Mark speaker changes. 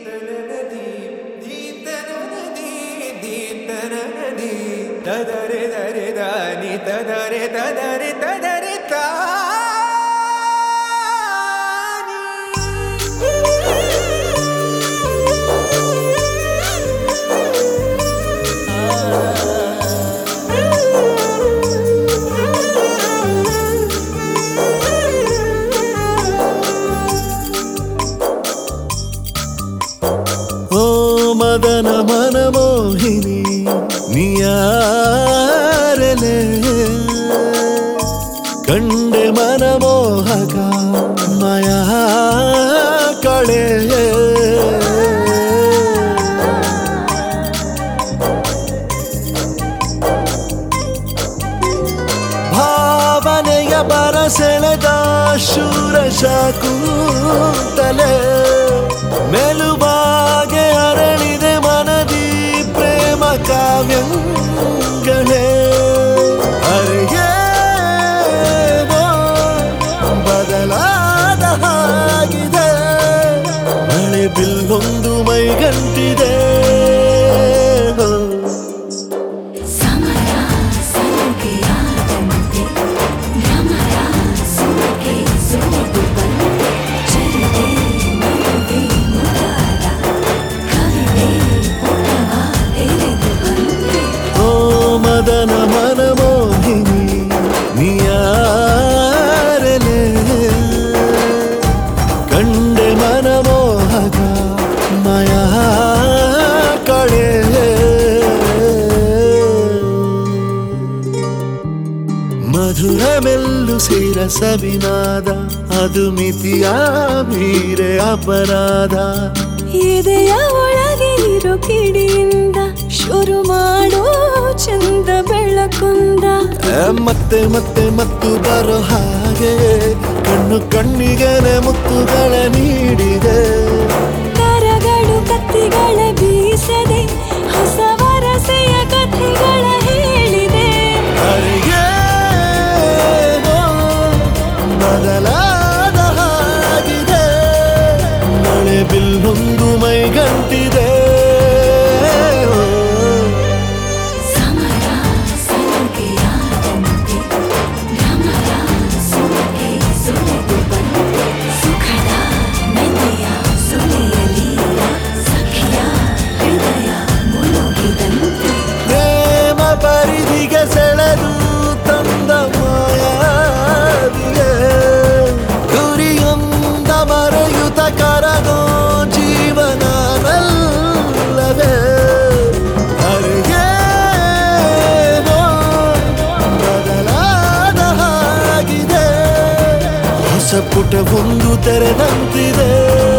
Speaker 1: ತದರೆ ದರೆ ದಾನಿ ತದರೆ ತದರೆ ತದರೆ
Speaker 2: ಓ ಮದನ ಮನಮೋಹಿನಿ ನಿಯಾರಲೆ ಕಂಡೆ ಮನಮೋಹಕ ಮಯ ಕಳೆ ಭಾವನೆಯ ಬರಸೆಳೆದ ಶೂರ ಶಾಕೂತಲೆ ಮೆಲುಬಾಗೆ ಅರಳಿದೆ ಮನದಿ ಪ್ರೇಮ ಕಾವ್ಯಗಳೇ ಅರಿಗೇನೋ ಬದಲಾದ ಹಾಗಿದೆ ಮಳೆ ಬಿಲ್ಲೊಂದು ಮೈಗಂಟಿದೆ
Speaker 3: ಸಮರ ಸಲುಗೆಯಾದಂತೆ ಭ್ರಮರ ಸುಮಗೆ ಸುಳಿದು ಬಂತೆ ಚರಿತೆ ನಡುವೆ ಮುದಾದ ಕವಿತೆ ಪುಟವ ತೆರೆದು ಬಂತೆ
Speaker 2: ಓ ಮದನ ಮನಮೋಹಿನಿ ನಿಯಾರಲೆ ಕಂಡೆ ಮನಮೋಹಕ ಮಯ ಕಳೆ ಮಧುರ ಮೆಲ್ಲು ಸೇರ ಸವಿನಾದ ಅದು ಮಿತಿಯ ಮೀರೆ ಅಪರಾಧ
Speaker 3: ಎದೆಯ ಒಳಗೆ ಇರೋ ಕಿಡಿಯಿಂದ ಶುರು ಮಾಡೋ ಚಂದ ಬೆಳಕುಂದ
Speaker 2: ಆ, ಮತ್ತೆ ಮತ್ತೆ ಮತ್ತು ಬರೋ ಹಾಗೆ ಕಣ್ಣು ಕಣ್ಣಿಗೆನೆ ಮುತ್ತುಗಳ ನೀಡಿದೆ
Speaker 3: ಕರಗಳು ಕತ್ತಿಗಳ ಬೀಸದೆ ಹೊಸ ವರಸೆಯ ಕಥೆಗಳ ಹೇಳಿದೆ
Speaker 2: ಅರಿಗೇನೋ ಬದಲಾದ ಹಾಗಿದೆ ಮಳೆ ಬಿಲ್ಲೊಂದು ಮೈಗಂಟಿದೆ
Speaker 3: ಸಮರ ಸಲುಗೆಯಾದಂತೆ ಭ್ರಮರ ಸುಮಗೆ ಸುಳಿದು ಬಂತೆ ಸುಖದ ಮೆದೆಯ ಸುಳಿಯಲಿ ಸಖಿಯ ಹೃದಯ ಮುಳುಗಿದಂತೆ
Speaker 2: ಪ್ರೇಮ ಪರಿಧಿಗೆ ಸೆಳೆದು ತಂದ ಮಾಯಾವಿಗೆ ಗುರಿಯೊಂದ ಮರೆಯುತ ಕರಗೋ ಜೀವನವಲ್ಲವೇ ಅರಿಗೇನೋ ಬದಲಾದ ಹಾಗಿದೆ ಹೊಸ ಪುಟ ಒಂದು ತೆರೆದಂತಿದೆ